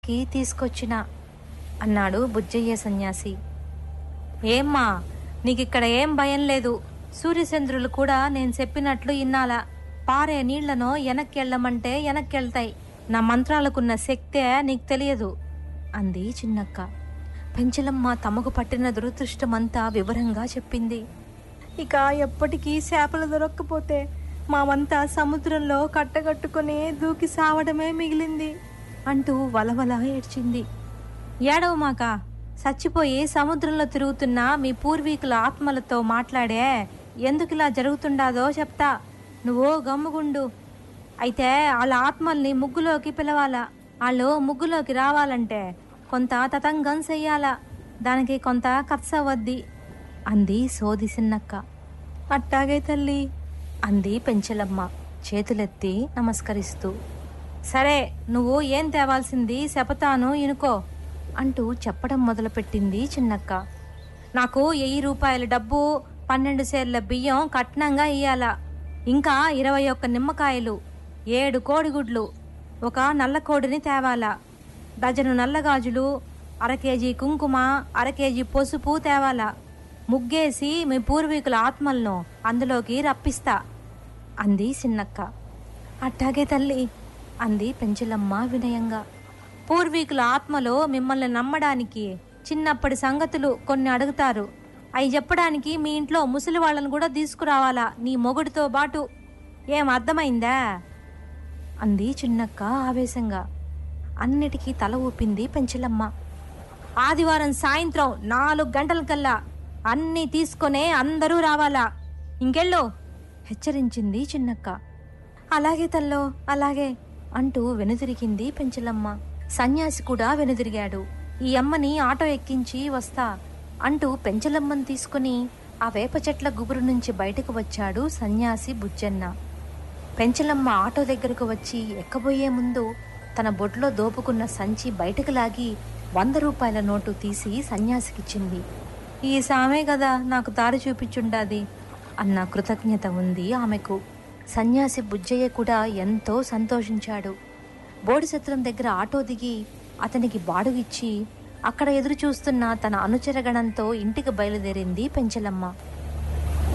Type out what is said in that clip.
కి తీసుకొచ్చిన అన్నాడు బుజ్జయ్య సన్యాసి ఏమ్మా నీకిక్కడ ఏం భయం లేదు సూర్యచంద్రులు కూడా నేను చెప్పినట్లు ఇన్నాలా పారే నీళ్లను వెనక్కెళ్ళమంటే వెనక్కెళ్తాయి నా మంత్రాలకున్న శక్తే నీకు తెలియదు అంది చిన్నక్క పెంచలమ్మ తమకు పట్టిన దురదృష్టమంతా వివరంగా చెప్పింది ఇక ఎప్పటికీ చేపలు దొరక్కపోతే మామంతా సముద్రంలో కట్టగట్టుకుని దూకి సావడమే మిగిలింది అంటూ వలవల ఏడ్చింది ఏడవ మాక చచ్చిపోయి సముద్రంలో తిరుగుతున్న మీ పూర్వీకుల ఆత్మలతో మాట్లాడే ఎందుకు ఇలా జరుగుతుండాదో చెప్తా నువ్వు గమ్ముగుండు అయితే వాళ్ళ ఆత్మల్ని ముగ్గులోకి పిలవాలా వాళ్ళు ముగ్గులోకి రావాలంటే కొంత తతంగం చెయ్యాలా దానికి కొంత ఖర్చు అవద్ది అంది సోది సిన్నక్క అట్టాగే తల్లి అంది పెంచలమ్మ చేతులెత్తి నమస్కరిస్తూ సరే నువ్వు ఏం తేవాల్సింది చెపతాను ఇనుకో అంటూ చెప్పడం మొదలుపెట్టింది చిన్నక్క నాకు వెయ్యి రూపాయల డబ్బు పన్నెండు సేర్ల బియ్యం కట్నంగా ఇయ్యాలా ఇంకా ఇరవై ఒక్క నిమ్మకాయలు ఏడు కోడిగుడ్లు ఒక నల్ల కోడిని తేవాలా డజను నల్లగాజులు అర కేజీ కుంకుమ అర కేజీ పసుపు తేవాలా ముగ్గేసి మీ పూర్వీకుల ఆత్మలను అందులోకి రప్పిస్తా అంది చిన్నక్క అట్టాగే తల్లి అంది పెంచలమ్మ వినయంగా పూర్వీకుల ఆత్మలో మిమ్మల్ని నమ్మడానికి చిన్నప్పటి సంగతులు కొన్ని అడుగుతారు అవి చెప్పడానికి మీ ఇంట్లో ముసలి వాళ్ళని కూడా తీసుకురావాలా నీ మొగుడితో బాటు ఏం అర్థమైందా అంది చిన్నక్క ఆవేశంగా అన్నిటికీ తల ఊపింది పెంచలమ్మ ఆదివారం సాయంత్రం నాలుగు గంటలకల్లా అన్నీ తీసుకొనే అందరూ రావాలా ఇంకెళ్ళు హెచ్చరించింది చిన్నక్క అలాగే తల్లో అలాగే అంటూ వెనుదిరిగింది పెంచలమ్మ సన్యాసి కూడా వెనుదిరిగాడు ఈ అమ్మని ఆటో ఎక్కించి వస్తా అంటూ పెంచలమ్మని తీసుకుని ఆ వేప చెట్ల గుబురు నుంచి బయటకు వచ్చాడు సన్యాసి బుజ్జన్న పెంచలమ్మ ఆటో దగ్గరకు వచ్చి ఎక్కబోయే ముందు తన బొడ్లో దోపుకున్న సంచి బయటకు లాగి వంద రూపాయల నోటు తీసి సన్యాసికిచ్చింది ఈ సామే కదా నాకు దారి చూపించుండాది అన్న కృతజ్ఞత ఉంది ఆమెకు సన్యాసి బుజ్జయ్య కూడా ఎంతో సంతోషించాడు బోడిసత్రం దగ్గర ఆటో దిగి అతనికి బాడుగిచ్చి అక్కడ ఎదురు చూస్తున్న తన అనుచరగణంతో ఇంటికి బయలుదేరింది పెంచలమ్మ